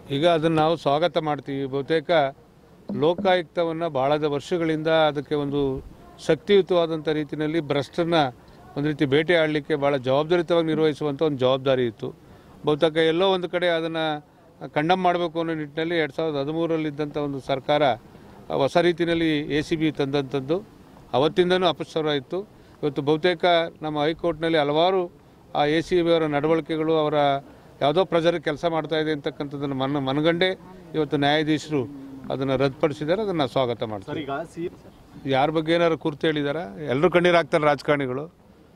ಈಗ ಅದನ್ನು ನಾವು ಸ್ವಾಗತ ಮಾಡ್ತೀವಿ ಬಹುತೇಕ ಲೋಕಾಯುಕ್ತವನ್ನು ಬಹಳದ ವರ್ಷಗಳಿಂದ ಅದಕ್ಕೆ ಒಂದು ಶಕ್ತಿಯುತವಾದಂಥ ರೀತಿಯಲ್ಲಿ ಭ್ರಷ್ಟರನ್ನ ಒಂದು ರೀತಿ ಬೇಟೆ ಆಡಲಿಕ್ಕೆ ಭಾಳ ಜವಾಬ್ದಾರಿತವಾಗಿ ನಿರ್ವಹಿಸುವಂಥ ಒಂದು ಜವಾಬ್ದಾರಿ ಇತ್ತು ಬಹುತೇಕ ಎಲ್ಲೋ ಒಂದು ಕಡೆ ಅದನ್ನು ಕಂಡಮ್ ಮಾಡಬೇಕು ಅನ್ನೋ ನಿಟ್ಟಿನಲ್ಲಿ ಎರಡು ಸಾವಿರದ ಹದಿಮೂರಲ್ಲಿದ್ದಂಥ ಒಂದು ಸರ್ಕಾರ ಆ, ಹೊಸ ರೀತಿಯಲ್ಲಿ ಎ ಸಿ ಬಿ ತಂದಂಥದ್ದು ಅವತ್ತಿಂದನೂ ಅಪಸ್ವರ ಇತ್ತು ಇವತ್ತು ಬಹುತೇಕ ನಮ್ಮ ಹೈಕೋರ್ಟ್ನಲ್ಲಿ ಹಲವಾರು ಆ ಎ ಸಿ ಬಿ ಅವರ ನಡವಳಿಕೆಗಳು ಅವರ ಯಾವುದೋ ಪ್ರಜರ ಕೆಲಸ ಮಾಡ್ತಾ ಇದೆ ಅಂತಕ್ಕಂಥದ್ದನ್ನು ಮನ ಮನಗಂಡೇ ಇವತ್ತು ನ್ಯಾಯಾಧೀಶರು ಅದನ್ನು ರದ್ದುಪಡಿಸಿದ್ದಾರೆ ಅದನ್ನು ಸ್ವಾಗತ ಮಾಡ್ತಾರೆ ಈಗ ಸಿ ಯಾರ ಬಗ್ಗೆ ಏನಾದ್ರು ಕುರ್ತು ಹೇಳಿದಾರ ಎಲ್ಲರೂ ಕಣ್ಣೀರು ಹಾಕ್ತಾರೆ ರಾಜಕಾರಣಿಗಳು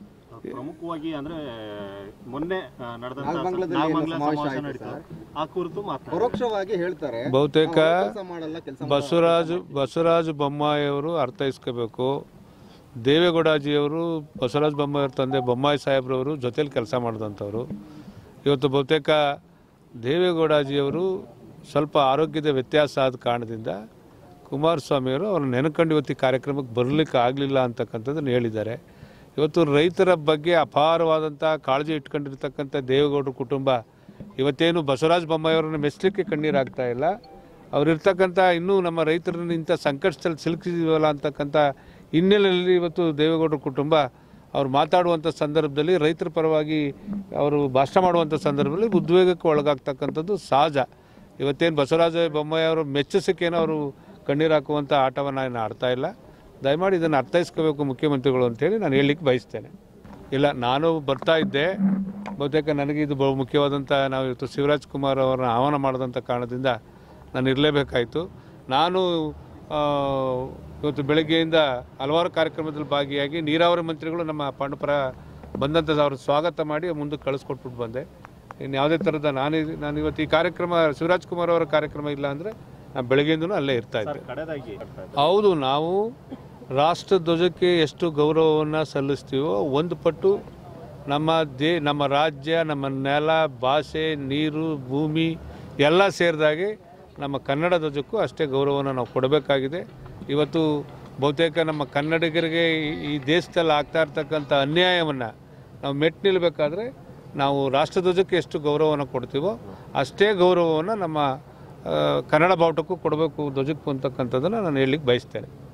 ಪ್ರಮುಖವಾಗಿ ಅಂದ್ರೆ ಮೊನ್ನೆ ಆ, ನಡೆದಂತ ನಾಗಮಂಗಲದಲ್ಲಿ ನಾಗಮಂಗಲ ಏನು ಸಮಾವೇಶ ಸಮಾವೇಶ ಆಯ್ತು ನಡೀತು ಆ ಕುರಿತು ಮಾತ್ರ ಪರೋಕ್ಷವಾಗಿ ಹೇಳ್ತಾರೆ ಬಹುತೇಕ ಕೆಲಸ ಮಾಡಲ್ಲ ಕೆಲಸ ಬಸವರಾಜು ಬಸವರಾಜ ಬೊಮ್ಮಾಯಿಯವರು ಅರ್ಥೈಸ್ಕೋಬೇಕು ದೇವೇಗೌಡಾಜಿಯವರು ಬಸವರಾಜ ಬೊಮ್ಮಾಯಿಯವ್ರ ತಂದೆ ಬೊಮ್ಮಾಯಿ ಸಾಹೇಬ್ರವರು ಜೊತೇಲಿ ಕೆಲಸ ಮಾಡಿದಂಥವ್ರು ಇವತ್ತು ಬಹುತೇಕ ದೇವೇಗೌಡಾಜಿಯವರು ಸ್ವಲ್ಪ ಆರೋಗ್ಯದ ವ್ಯತ್ಯಾಸ ಆದ ಕಾರಣದಿಂದ ಕುಮಾರಸ್ವಾಮಿಯವರು ಅವ್ರನ್ನ ನೆನಕೊಂಡು ಇವತ್ತು ಈ ಕಾರ್ಯಕ್ರಮಕ್ಕೆ ಬರಲಿಕ್ಕೆ ಆಗಲಿಲ್ಲ ಅಂತಕ್ಕಂಥದ್ದನ್ನು ಹೇಳಿದ್ದಾರೆ ಇವತ್ತು ರೈತರ ಬಗ್ಗೆ ಅಪಾರವಾದಂಥ ಕಾಳಜಿ ಇಟ್ಕೊಂಡಿರ್ತಕ್ಕಂಥ ದೇವೇಗೌಡರ ಕುಟುಂಬ ಇವತ್ತೇನು ಬಸವರಾಜ ಬೊಮ್ಮಾಯಿಯವರನ್ನ ಮೆಚ್ಚಲಿಕ್ಕೆ ಕಣ್ಣೀರಾಗ್ತಾ ಇಲ್ಲ ಅವರಿರ್ತಕ್ಕಂಥ ಇನ್ನೂ ನಮ್ಮ ರೈತರನ್ನ ಇಂಥ ಸಂಕಷ್ಟದಲ್ಲಿ ಸಿಲುಕಿದೀವಲ್ಲ ಅಂತಕ್ಕಂಥ ಹಿನ್ನೆಲೆಯಲ್ಲಿ ಇವತ್ತು ದೇವೇಗೌಡರ ಕುಟುಂಬ ಅವ್ರು ಮಾತಾಡುವಂಥ ಸಂದರ್ಭದಲ್ಲಿ ರೈತರ ಪರವಾಗಿ ಅವರು ಭಾಷಣ ಮಾಡುವಂಥ ಸಂದರ್ಭದಲ್ಲಿ ಉದ್ವೇಗಕ್ಕೆ ಒಳಗಾಗ್ತಕ್ಕಂಥದ್ದು ಸಹಜ ಇವತ್ತೇನು ಬಸವರಾಜ ಬೊಮ್ಮಾಯಿ ಅವರು ಮೆಚ್ಚಿಸಕ್ಕೇನೋ ಅವರು ಕಣ್ಣೀರು ಹಾಕುವಂಥ ಆಟವನ್ನು ನಾನು ಆಡ್ತಾ ಇಲ್ಲ ದಯಮಾಡಿ ಇದನ್ನು ಅರ್ಥೈಸ್ಕೋಬೇಕು ಮುಖ್ಯಮಂತ್ರಿಗಳು ಅಂತೇಳಿ ನಾನು ಹೇಳಲಿಕ್ಕೆ ಬಯಸ್ತೇನೆ ಇಲ್ಲ ನಾನು ಬರ್ತಾ ಇದ್ದೆ ಬಹುತೇಕ ನನಗೆ ಇದು ಬಹು ಮುಖ್ಯವಾದಂಥ ನಾವು ಇವತ್ತು ಶಿವರಾಜ್ ಕುಮಾರ್ ಅವರನ್ನ ಆಹ್ವಾನ ಮಾಡಿದಂಥ ಕಾರಣದಿಂದ ನಾನು ಇರಲೇಬೇಕಾಯಿತು ನಾನು ಆ, ಇವತ್ತು ಬೆಳಗ್ಗೆಯಿಂದ ಹಲವಾರು ಕಾರ್ಯಕ್ರಮದಲ್ಲಿ ಭಾಗಿಯಾಗಿ ನೀರಾವರಿ ಮಂತ್ರಿಗಳು ನಮ್ಮ ಪಾಂಡಪುರ ಬಂದಂಥ ಅವ್ರ ಸ್ವಾಗತ ಮಾಡಿ ಮುಂದಕ್ಕೆ ಕಳಿಸ್ಕೊಟ್ಬಿಟ್ಟು ಬಂದೆ ಇನ್ನು ಯಾವುದೇ ಥರದ ನಾನು ನಾನು ಇವತ್ತು ಈ ಕಾರ್ಯಕ್ರಮ ಶಿವರಾಜ್ ಕುಮಾರ್ ಅವರ ಕಾರ್ಯಕ್ರಮ ಇಲ್ಲ ಅಂದರೆ ನಾನು ಬೆಳಗ್ಗೆಯಿಂದನೂ ಅಲ್ಲೇ ಇರ್ತಾ ಇದ್ದೆ ಸರ್ ಕಡೆದಾಗಿ ಹೌದು ನಾವು ರಾಷ್ಟ್ರ ಧ್ವಜಕ್ಕೆ ಎಷ್ಟು ಗೌರವವನ್ನು ಸಲ್ಲಿಸ್ತೀವೋ ಒಂದು ಪಟ್ಟು ನಮ್ಮ ದೇ ನಮ್ಮ ರಾಜ್ಯ ನಮ್ಮ ನೆಲ ಭಾಷೆ ನೀರು ಭೂಮಿ ಎಲ್ಲ ಸೇರಿದಾಗೆ ನಮ್ಮ ಕನ್ನಡ ಧ್ವಜಕ್ಕೂ ಅಷ್ಟೇ ಗೌರವವನ್ನು ನಾವು ಕೊಡಬೇಕಾಗಿದೆ ಇವತ್ತು ಬಹುತೇಕ ನಮ್ಮ ಕನ್ನಡಿಗರಿಗೆ ಈ- ಈ ದೇಶದಲ್ಲಿ ಆಗ್ತಾ ಇರ್ತಕ್ಕಂಥ ಅನ್ಯಾಯವನ್ನು ನಾವು ಮೆಟ್ಟು ನಿಲ್ಲಬೇಕಾದ್ರೆ ನಾವು ರಾಷ್ಟ್ರಧ್ವಜಕ್ಕೆ ಎಷ್ಟು ಗೌರವವನ್ನು ಕೊಡ್ತೀವೋ ಅಷ್ಟೇ ಗೌರವವನ್ನು ನಮ್ಮ ಆ, ಕನ್ನಡ ಬಾವುಟಕ್ಕೂ ಕೊಡಬೇಕು ಧ್ವಜಕ್ಕೂ ಅಂತಕ್ಕಂಥದ್ದನ್ನು ನಾನು ಹೇಳಲಿಕ್ಕೆ ಬಯಸ್ತೇನೆ